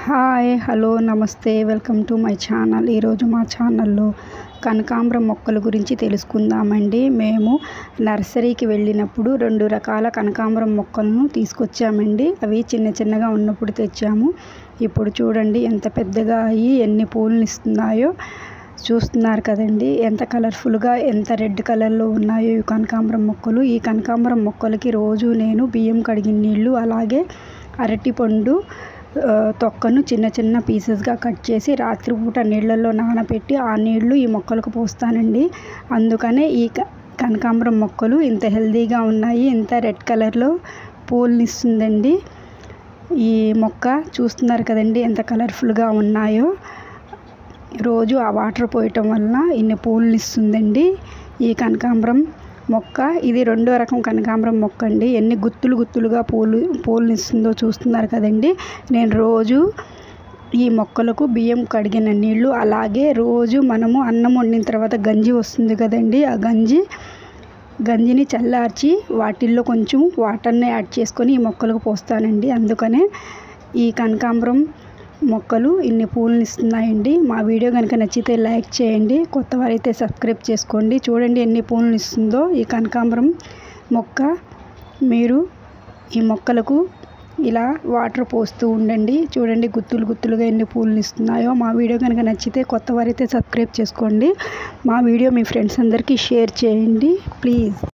hi hello నమస్తే welcome to my channel ఈరోజు మా ఛానల్లో కనకాంబరం మొక్కల గురించి తెలుసుకుందామండి మేము నర్సరీకి వెళ్ళినప్పుడు రెండు రకాల కనకాంబరం మొక్కలను తీసుకొచ్చామండి అవి చిన్న చిన్నగా ఉన్నప్పుడు తెచ్చాము ఇప్పుడు చూడండి ఎంత పెద్దగా అయ్యి ఎన్ని పూలను ఇస్తున్నాయో చూస్తున్నారు కదండి ఎంత కలర్ఫుల్గా ఎంత రెడ్ కలర్లో ఉన్నాయో ఈ కనకాంబరం మొక్కలు ఈ కనకాంబరం మొక్కలకి రోజు నేను బియ్యం కడిగిన నీళ్ళు అలాగే అరటిపండు ఆ, తొక్కను చిన్న చిన్న పీసెస్గా కట్ చేసి రాత్రిపూట నీళ్ళల్లో నానబెట్టి ఆ నీళ్లు ఈ మొక్కలకు పోస్తానండి అందుకనే ఈ క- కనకాంబరం మొక్కలు ఇంత హెల్తీగా ఉన్నాయి ఇంత రెడ్ కలర్లో పూలనిస్తుందండి ఈ మొక్క చూస్తున్నారు కదండి ఎంత కలర్ఫుల్గా ఉన్నాయో రోజు ఆ వాటర్ పోయటం వలన ఇన్ని పూలను ఇస్తుందండి ఈ కనకాంబరం మొక్క ఇది రెండో రకం కనకాంబరం మొక్క అండి ఎన్ని గుత్తులు గుత్తులుగా పూలు పూలను ఇస్తుందో చూస్తున్నారు కదండి నేను రోజు ఈ మొక్కలకు బియ్యం కడిగిన నీళ్ళు అలాగే రోజు మనము అన్నం వండిన తర్వాత గంజి వస్తుంది కదండి ఆ గంజి గంజిని చల్లార్చి వాటిల్లో కొంచెం వాటర్ని యాడ్ చేసుకొని ఈ మొక్కలకు పోస్తానండి అందుకనే ఈ కనకాంబరం మొక్కలు ఇన్ని పూలను ఇస్తున్నాయండి మా వీడియో కనుక నచ్చితే లైక్ చేయండి కొత్త వారైతే సబ్స్క్రైబ్ చేసుకోండి చూడండి ఎన్ని పూలను ఇస్తుందో ఈ కనకాంబరం మొక్క మీరు ఈ మొక్కలకు ఇలా వాటర్ పోస్తూ ఉండండి చూడండి గుత్తులు గుత్తులుగా ఎన్ని పూలను ఇస్తున్నాయో మా వీడియో కనుక నచ్చితే కొత్త వారైతే సబ్స్క్రైబ్ చేసుకోండి మా వీడియో మీ ఫ్రెండ్స్ అందరికీ షేర్ చేయండి ప్లీజ్